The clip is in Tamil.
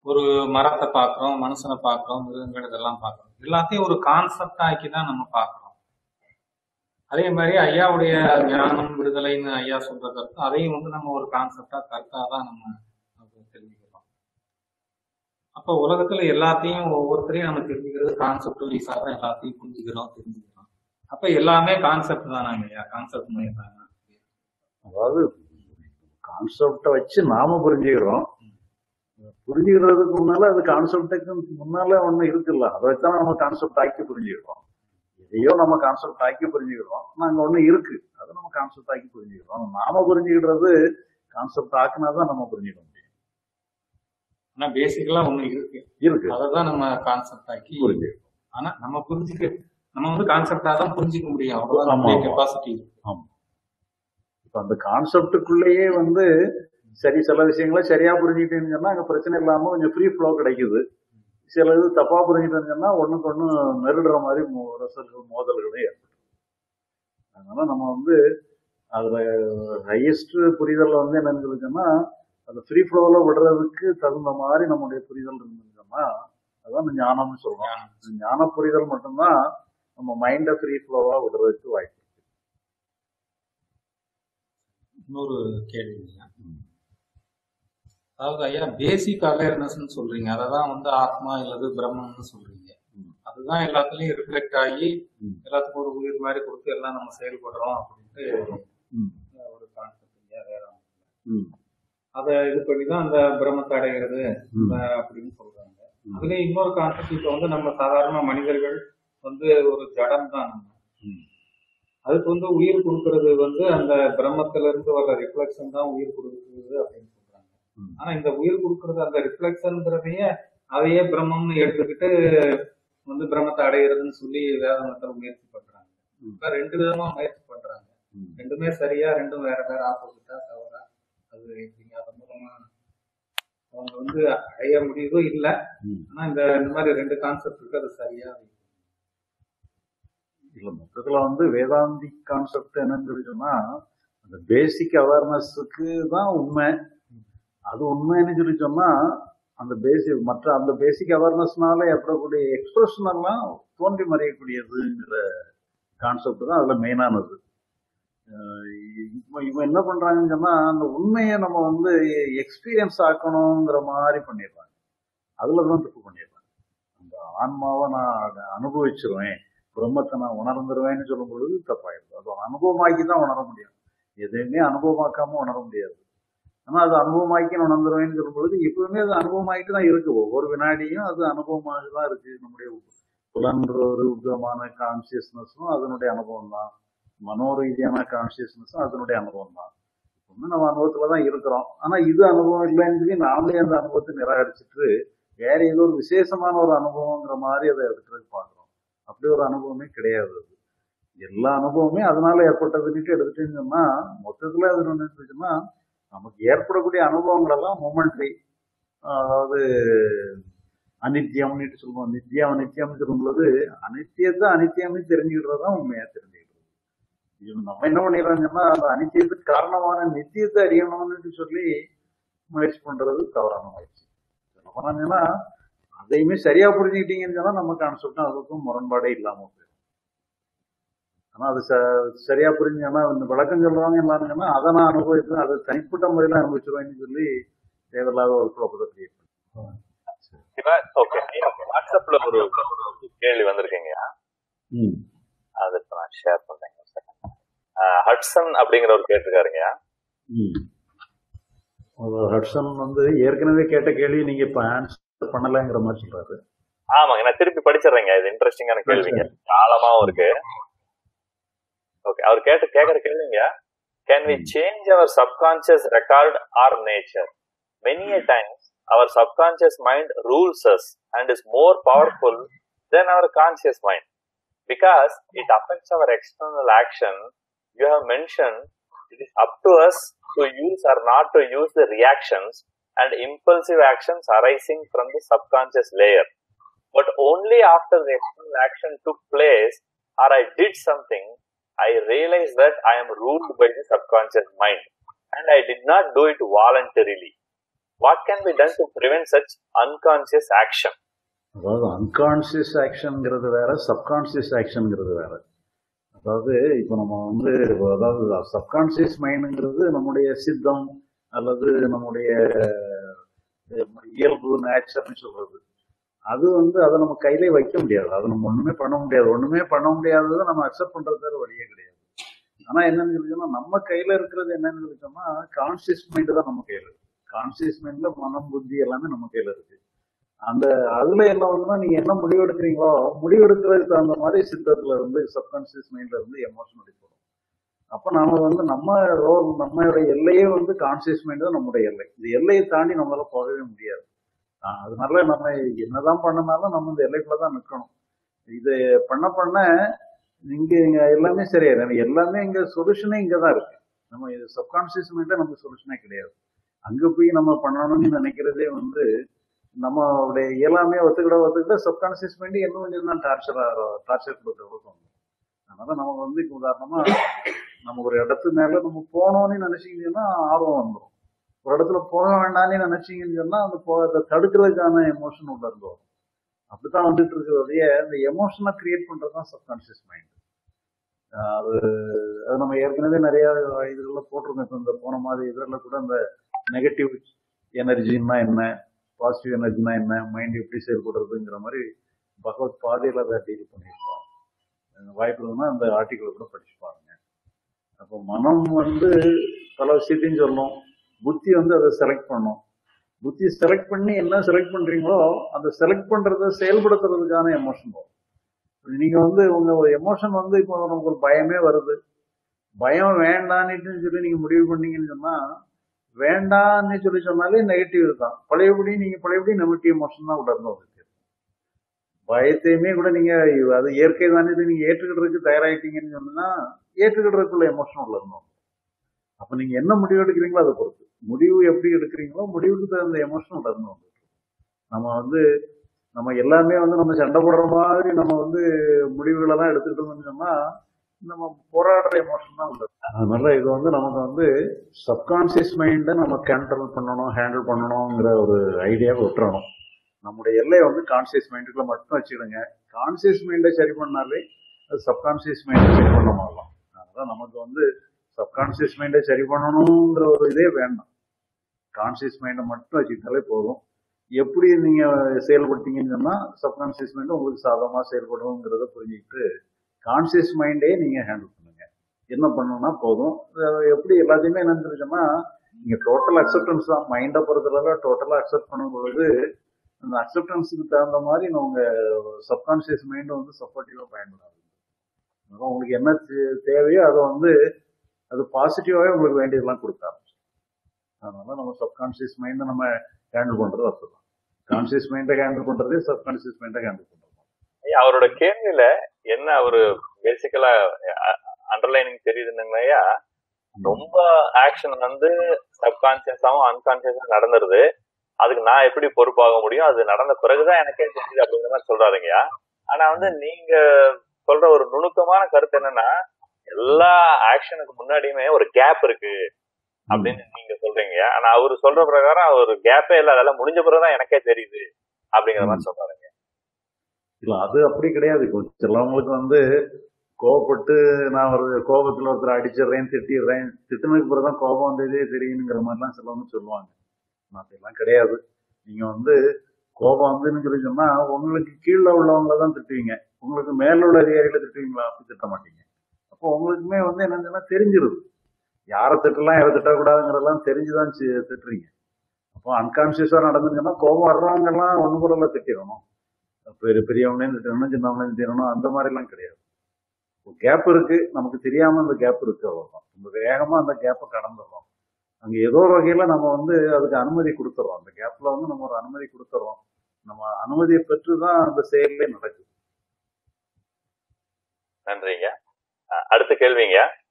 ஒரு மரத்தை பார்க்குறோம் மனுஷனை பார்க்குறோம் மிருகங்கள் இதெல்லாம் பார்க்குறோம் எல்லாத்தையும் ஒரு கான்செப்ட் ஆக்கி தான் நம்ம பார்க்குறோம் அதே மாதிரி ஐயாவுடைய ஞானம் விடுதலைன்னு ஐயா சொல்ற கருத்து அதையும் வந்து நம்ம ஒரு கான்செப்டா கருத்தா தான் நம்ம தெரிஞ்சுக்கிறோம் அப்போ உலகத்துல எல்லாத்தையும் ஒவ்வொருத்தரையும் நம்ம தெரிஞ்சுக்கிறது கான்செப்ட் வைஸா தான் எல்லாத்தையும் புரிஞ்சுக்கிறோம் தெரிஞ்சுக்கிறோம் அப்ப எல்லாமே கான்செப்ட் தான் ஐயா கான்செப்ட் மூலியம் தான் அதாவது கான்செப்டை வச்சு நாம புரிஞ்சுக்கிறோம் புரிஞ்சுக்கிறதுக்கு முன்னால அது கான்செப்டுக்கு முன்னால ஒண்ணு இருக்குல்ல அதை வச்சுதான் நம்ம கான்செப்ட் ஆக்கி புரிஞ்சுக்கிறோம் எதையோ நம்ம கான்செப்ட் ஆக்கி புரிஞ்சுக்கிறோம் நாங்க ஒண்ணு இருக்கு அதை நம்ம கான்செப்ட் ஆக்கி புரிஞ்சுக்கிறோம் நாம புரிஞ்சுக்கிறது கான்செப்ட் ஆக்கினா தான் நம்ம புரிஞ்சுக்க முடியும் ஆனா பேசிக்கலா ஒண்ணு இருக்கு இருக்கு அதை தான் நம்ம கான்செப்ட் ஆக்கி புரிஞ்சுக்கிறோம் ஆனா நம்ம புரிஞ்சுக்க நம்ம வந்து கான்செப்டா தான் புரிஞ்சுக்க முடியும் அவ்வளவுதான் ஆமா, நம்மளுடைய ஆமா. கெப்பாசிட்டி இருக்கு ஆமா இப்ப அந்த கான்செப்டுக்குள்ளேயே வந்து சரி சில விஷயங்களை சரியா புரிஞ்சுக்கிட்டேன்னு சொன்னா அங்க பிரச்சனை இல்லாம கொஞ்சம் ஃப்ரீ ஃப்ளோ கிடைக்குது சில இது தப்பா புரிஞ்சுட்டேன்னு சொன்னா ஒண்ணுக்கு ஒண்ணு நெருடுற மாதிரி மோ- ரசல்கள் மோதல்களும் ஏற்படும் அதனால நம்ம வந்து அதுல ஹையஸ்ட் புரிதல் வந்து என்னன்னு சொல்லி சொன்னா அந்த ஃப்ரீ ஃப்ளோல விடுறதுக்கு தகுந்த மாதிரி நம்முடைய புரிதல் இருந்துன்னு சொன்னா அதான் இந்த ஞானம்னு சொல்றோம் இந்த ஞான புரிதல் மட்டும்தான் நம்ம மைண்டை ஃப்ரீ ஃப்ளோவா விடுறதுக்கு வாய்ப்பு இருக்கு. இன்னொரு கேள்வி ஐயா. அதாவது ஐயா பேசிக் அவேர்னஸ்ன்னு சொல்றீங்க அததான் வந்து ஆத்மா இல்லது பிரம்மம்னு சொல்றீங்க ம். அதுதான் எல்லாத்துலயும் ரிஃப்ளெக்ட் ஆகி ம். எல்லாத்துக்கும் ஒரு உயிர் மாதிரி கொடுத்து எல்லாம் நம்ம செயல்படுறோம் அப்படின்ட்டு ம். ஒரு கான்செப்ட் வேற ஒண்ணும் இல்ல. ம். அதை இது பண்ணி தான் அந்த பிரம்மத்தை அடைகிறது ம். அஹ் அப்படின்னு சொல்றாங்க ம். அதுலயும் இன்னொரு கான்செப்ட் இப்போ வந்து நம்ம சாதாரண மனிதர்கள் வந்து ஒரு ஜடம் தான் நம்ம ம். அதுக்கு வந்து உயிர் கொடுக்கறது வந்து அந்த பிரம்மத்துல இருந்து வர்ற ரிஃப்ளெக்ஷன் தான் உயிர் கொடுக்குறது அப்படின்னு சொல்றாங்க ம். ஆனா இந்த உயிர் கொடுக்கறது அந்த ரிஃப்ளெக்ஷன்ங்கிறதையே அதையே பிரம்மம்னு எடுத்துக்கிட்டு வந்து பிரம்மத்தை அடையிறதுன்னு சொல்லி வேதாந்தத்தில் முயற்சி பண்றாங்க ம். இப்ப ரெண்டு விதமா முயற்சி பண்றாங்க ம். ரெண்டுமே சரியா ரெண்டும் வேற வேற ஆப்போசிட்டா தவறா அது எப்படிங்க அது மூலமா அவங்க வந்து அடைய முடியுதோ இல்ல ம். ஆனா இந்த இந்த மாதிரி ரெண்டு கான்செப்ட் இருக்கு அது சரியா இல்ல மொத்தத்துல வந்து வேதாந்தி கான்செப்ட் என்னன்னு சொல்லி சொன்னா அந்த பேசிக் அவேர்னஸுக்கு தான் உண்மை அது உண்மைன்னு சொல்லி சொன்னா அந்த பேசிக் மற்ற அந்த பேசிக் அவேர்னஸ்னால ஏற்படக்கூடிய எக்ஸ்பிரஷன் எல்லாம் தோன்றி மறையக்கூடியதுங்கிற கான்செப்ட் தான் அதுல மெயினானது அஹ் இப்போ இவன் என்ன பண்றாங்கன்னு சொன்னா அந்த உண்மையை நம்ம வந்து எக்ஸ்பீரியன்ஸ் ஆக்கணுங்கிற மாதிரி பண்ணிடுறாங்க அதுல தான் தப்பு பண்ணிடுறாங்க அந்த ஆன்மாவை நான் அனுபவிச்சிருவேன் பிரம்மத்தை நான் உணர்ந்துருவேன்னு சொல்லும் பொழுது தப்பாயிடுது அது அனுபவமாக்கி தான் உணர முடியும் எதையுமே அனுபவமாக்காம உணர முடியாது ஆனா அது அனுபவமாக்கி நான் உணர்ந்துருவேன்னு சொல்லும் பொழுது எப்பவுமே அது அனுபவமாயிட்டு தான் இருக்கு ஒவ்வொரு வினாடியும் அது அனுபவமாக தான் இருக்கு நம்முடைய புலன்ற ஒரு விதமான கான்சியஸ்னஸும் அதனுடைய அனுபவம் தான் மனோரீதியான கான்சியஸ்னஸும் அதனுடைய அனுபவம் தான் ஒன்றும் நம்ம அனுபவத்துல தான் இருக்கிறோம் ஆனா இது அனுபவம் இல்லைன்னு சொல்லி நாமளே அந்த அனுபவத்தை நிராகரிச்சுட்டு வேற ஏதோ ஒரு விசேஷமான ஒரு அனுபவங்கிற மாதிரி அதை எடுக்கிறதுக்கு பார்க்குறோம் அப்படி ஒரு அனுபவமே கிடையாது அது எல்லா அனுபவமே அதனால ஏற்பட்டதுன்னுட்டு எடுத்துட்டேன்னு சொன்னா மொத்தத்துல அது என்ன இருந்துச்சுன்னா நமக்கு ஏற்படக்கூடிய அனுபவங்கள் எல்லாம் மொமெண்ட்ரி அதாவது அனித்தியம்னுட்டு சொல்லுவோம் நித்தியம் அனித்தியம்னு சொல்லும் பொழுது அனித்தியத்தை அனித்தியம்னு தெரிஞ்சுக்கிறது தான் உண்மையா தெரிஞ்சுக்கிறது இது நம்ம என்ன பண்ணிடுறோம்னா அந்த அனித்தியத்துக்கு காரணமான நித்தியத்தை அறியணும்னு சொல்லி முயற்சி பண்றது தவறான முயற்சி சொல்ல போனாங்கன்னா அதையுமே சரியா புரிஞ்சுக்கிட்டீங்கன்னு சொன்னா நம்ம கான்செப்டும் அதுக்கும் முரண்பாடே இல்லாம போயிடும் ஆனா அது ச- சரியா புரிஞ்சுங்கன்னா இந்த விளக்கம் சொல்றவங்க எல்லாருங்கன்னா அதை நான் அனுபவிப்பேன் அதை தனிப்பட்ட முறையில அனுபவிச்சிருவேன்னு சொல்லி தேவையில்லாத ஒரு குழப்பத்தை கிரியேட் ஓகே வாட்ஸ்அப்ல ஒரு கேள்வி வந்திருக்கீங்க ம் அதை இப்ப நான் ஷேர் பண்றேங்க ஹட்சன் அப்படிங்கிற ஒரு கேட்டிருக்காருங்க ம் ஒரு ஹட்சன் வந்து ஏற்கனவே கேட்ட கேள்வி நீங்க இப்ப ஆன்சர் பண்ணலைங்கிற மாதிரி சொல்றாரு ஆமாங்க நான் திருப்பி படிச்சிடுறேங்க இது இன்ட்ரெஸ்டிங்கான கேள்விங்க ஆழமாவும் இருக்கு ஓகே அவர் கேட்ட கேக்குற கேள்விங்க can we change our subconscious record or nature many a times our subconscious mind rules us and is more powerful then our conscious mind because it affects our external action you have mentioned it is up to us to use or not to use the reactions and impulsive actions arising from the subconscious layer but only after the external action took place or I did something, I realized that I am ruled by the subconscious mind and I did not do it voluntarily. What can be done to prevent such unconscious action அதாவது அன்கான்சியஸ் ஆக்ஷன்ங்கிறது வேற சப்கான்சியஸ் ஆக்ஷன்ங்கிறது வேற அதாவது இப்போ நம்ம வந்து அதாவது சப்கான்சியஸ் மைண்டுங்கிறது நம்முடைய சித்தம் அல்லது நம்முடைய அஹ், இயல்பு நேச்சர்னு சொல்றது அது வந்து அதை நம்ம கையிலே வைக்க முடியாது அதை நம்ம ஒண்ணுமே பண்ண முடியாது ஒண்ணுமே பண்ண முடியாததை நம்ம அக்செப்ட் பண்றது வேற வழியே கிடையாது ஆனா என்னன்னு சொல்லி சொன்னா நம்ம கையில இருக்கிறது என்னன்னு சொல்லி சொன்னா கான்சியஸ் மைண்ட் தான் நம்ம கையில இருக்கு கான்சியஸ் மைண்ட்ல மனம் புத்தி எல்லாமே நம்ம கையில இருக்கு அந்த அதுல என்ன வந்துன்னா நீங்க என்ன முடிவு எடுக்கிறீங்களோ முடிவு எடுக்கிறதுக்கு தகுந்த மாதிரி சித்தத்துல இருந்து சப்கான்சியஸ் மைண்ட்ல இருந்து எமோஷன் அடிப்படும் அப்ப நாம வந்து நம்ம ரோல் நம்மளுடைய எல்லையே வந்து கான்சியஸ் மைண்ட் தான் நம்முடைய எல்லை இந்த எல்லையை தாண்டி நம்மளால போகவே முடியாது ஆஹ் அதனால நம்ம என்னதான் பண்ணனாலும் நம்ம இந்த எல்லைக்குள்ள தான் நிற்கணும் இது பண்ண பண்ண இங்க இங்க எல்லாமே சரியாயிடும் எல்லாமே இங்க சொல்யூஷனே இங்க தான் இருக்கு நம்ம இது சப்கான்சியஸ் மைண்ட்ல நமக்கு சொல்யூஷனே கிடையாது அங்க போய் நம்ம பண்ணணும்னு நினைக்கிறதே வந்து நம்மளுடைய இயலாமே ஒத்துக்கிட ஒத்துக்கிட்ட சப்கான்சியஸ் மைண்ட் இன்னும் கொஞ்சம் தான் டார்ச்சர் டார்ச்சர் கொடுக்க கொடுக்கும் அதனால நமக்கு வந்து இப்ப உதாரணமா நம்ம ஒரு இடத்து மேல நம்ம போகணும்னு நினைச்சீங்கன்னா ஆர்வம் வந்துடும் ஒரு இடத்துல போக வேண்டாம்னு நினைச்சீங்கன்னு சொன்னா அந்த போ அதை தடுக்கிறதுக்கான எமோஷன் உள்ள இருந்து வரும் அப்படித்தான் வந்துட்டு இருக்கிறதைய இந்த எமோஷனை கிரியேட் பண்றது தான் சப்கான்சியஸ் மைண்ட் அது அது நம்ம ஏற்கனவே நிறைய இதுல போட்டிருக்கோம் இப்ப இந்த போன மாதிரி இதுல கூட இந்த நெகட்டிவ் எனர்ஜின்னா என்ன பாசிட்டிவ் எனர்ஜினா என்ன மைண்ட் எப்படி செயல்படுறதுங்கிற மாதிரி பகவத் பாதையில அதை டீல் பண்ணியிருக்கோம் அஹ் வாய்ப்பு இருந்ததுன்னா அந்த ஆர்டிக்கல் கூட படிச்சு பாருங்க அப்போ மனம் வந்து பல விஷயத்தையும் சொல்லும் புத்தி வந்து அதை செலக்ட் பண்ணும் புத்தி செலக்ட் பண்ணி என்ன செலக்ட் பண்றீங்களோ அந்த செலக்ட் பண்றதை செயல்படுத்துறதுக்கான எமோஷன் வரும் நீங்க வந்து உங்க ஒரு எமோஷன் வந்து இப்போ நமக்கு ஒரு பயமே வருது பயம் வேண்டான்னுட்டு சொல்லி நீங்க முடிவு பண்ணீங்கன்னு சொன்னா வேண்டான்னு சொல்லி சொன்னாலே நெகட்டிவ் தான் பழையபடி நீங்க பழையபடி நெகட்டிவ் எமோஷன் தான் உள்ள இருந்து வந்துட்டு இருக்கு. பயத்தையுமே கூட நீங்க அது இயற்கை தானே இது நீங்க ஏற்றுக்கிடுறதுக்கு தயாராயிட்டீங்கன்னு சொன்னா ஏற்றுக்கிடுறதுக்குள்ள எமோஷன் உள்ள இருந்தோம் அப்ப நீங்க என்ன முடிவு எடுக்கிறீங்களோ அதை பொறுத்து முடிவு எப்படி எடுக்கிறீங்களோ முடிவுக்கு தகுந்த எமோஷன் உள்ள இருந்து வந்துட்டு இருக்கு. நம்ம வந்து நம்ம எல்லாமே வந்து நம்ம சண்டை போடுற மாதிரி நம்ம வந்து முடிவுகளெல்லாம் எடுத்துக்கிட்டோம்னு சொன்னா நம்ம போராடுற எமோஷன் தான் உள்ளது அதனால இது வந்து நமக்கு வந்து சப்கான்சியஸ் மைண்டை நம்ம கண்ட்ரோல் பண்ணணும் ஹேண்டில் பண்ணணுங்கிற ஒரு ஐடியாவை விட்டுறணும் நம்முடைய எல்லையை வந்து கான்சியஸ் மைண்டுக்குள்ள மட்டும் வச்சுக்கிடுங்க கான்சியஸ் மைண்டை சரி பண்ணாலே அது சப்கான்சியஸ் மைண்டை சரி பண்ண மாடலாம் அதனால நமக்கு வந்து சப்கான்சியஸ் மைண்டை சரி பண்ணணுங்கிற ஒரு இதே வேண்டாம் கான்சியஸ் மைண்டை மட்டும் வச்சுக்கிட்டாலே போதும் எப்படி நீங்க செயல்படுத்தீங்கன்னு சொன்னா சப்கான்சியஸ் மைண்ட் உங்களுக்கு சாதகமா செயல்படுங்கிறத புரிஞ்சுக்கிட்டு கான்சியஸ் மைண்டே நீங்க ஹேண்டில் பண்ணுங்க என்ன பண்ணணும்னா போதும் அது எப்படி எல்லாத்தையுமே என்னன்னு தெரிஞ்சோம்னா நீங்க டோட்டல் அக்செப்டன்ஸ் தான் மைண்டை பொறுத்தளவு டோட்டலா அக்செப்ட் பண்ணும் பொழுது அந்த அக்செப்டன்ஸுக்கு தகுந்த மாதிரி உங்க சப்கான்சியஸ் மைண்ட் வந்து சப்போர்ட்டிவா பயன்படாது அதனால உங்களுக்கு என்ன தே- தேவையோ அதை வந்து அது பாசிட்டிவாவே உங்களுக்கு வேண்டியதெல்லாம் கொடுக்க ஆரம்பிச்சு அதனால நம்ம சப்கான்சியஸ் மைண்டை நம்ம ஹேண்டில் பண்றது அப்படிதான் கான்சியஸ் மைண்டை ஹேண்டில் பண்றதே சப்கான்சியஸ் மைண்டை ஹேண்டில் பண்றது ஐயா, அவரோட கேள்வியில என்ன ஒரு பேசிக்கலா அண்டர்லைனிங் தெரியுதுன்னுங்கய்யா ரொம்ப ஆக்ஷன் வந்து சப்கான்சியஸாவும் அன்கான்சியஸா நடந்துருது அதுக்கு நான் எப்படி பொறுப்பாக முடியும் அது நடந்த பிறகுதான் எனக்கே தெரியுது அப்படிங்கிற மாதிரி சொல்றாருங்கய்யா ஆனா வந்து நீங்க சொல்ற ஒரு நுணுக்கமான கருத்து என்னன்னா எல்லா ஆக்ஷனுக்கு முன்னாடியுமே ஒரு கேப் இருக்கு அப்படின்னு நீங்க சொல்றீங்க ஆனா அவரு சொல்ற பிரகாரம் ஒரு கேப்பே இல்ல அதெல்லாம் முடிஞ்ச பிறகுதான் எனக்கே தெரியுது அப்படிங்கிற மாதிரி சொல்றாருங்க இல்ல அது அப்படி கிடையாது இப்போ சிலவங்களுக்கு வந்து கோவப்பட்டு நான் ஒரு கோபத்துல ஒருத்தர் அடிச்சிடுறேன் திட்டிடுறேன் திட்டினதுக்கு பிறகு தான் கோபம் வந்ததே தெரியுங்கிற மாதிரிலாம் சிலவங்க சொல்லுவாங்க ஆனா அப்படிலாம் கிடையாது நீங்க வந்து கோபம் வந்துன்னு சொல்லி சொன்னா உங்களுக்கு கீழே உள்ளவங்கள தான் திட்டுவீங்க உங்களுக்கு மேல உள்ள அதிகாரிகளை திட்டுவீங்களா அப்படி திட்ட மாட்டீங்க அப்போ உங்களுக்குமே வந்து என்னன்னா தெரிஞ்சிருது யாரை திட்டலாம் யாரை திட்டக்கூடாதுங்கிறதெல்லாம் தெரிஞ்சுதான் சி- திட்டுறீங்க அப்போ அன்கான்சியஸா நடந்துச்சுன்னா கோபம் வர்றவங்கெல்லாம் ஒண்ணு கூட திட்டிடணும் பெரிய பெரியவங்களையும் திட்டணும் சின்னவங்களையும் திட்டணும் அந்த மாதிரிலாம் கிடையாது கேப் இருக்கு நமக்கு தெரியாம அந்த கேப் இருக்கு அவ்வளவுதான் ரொம்ப வேகமா அந்த கேப்பை கடந்துடுறோம் அங்க ஏதோ ஒரு வகையில நம்ம வந்து அதுக்கு அனுமதி கொடுத்துறோம் அந்த கேப்ல வந்து நம்ம ஒரு அனுமதி கொடுத்துறோம் நம்ம அனுமதியை பெற்று தான் அந்த செயலே நடக்குது நன்றிங்க அஹ் அடுத்த கேள்விங்க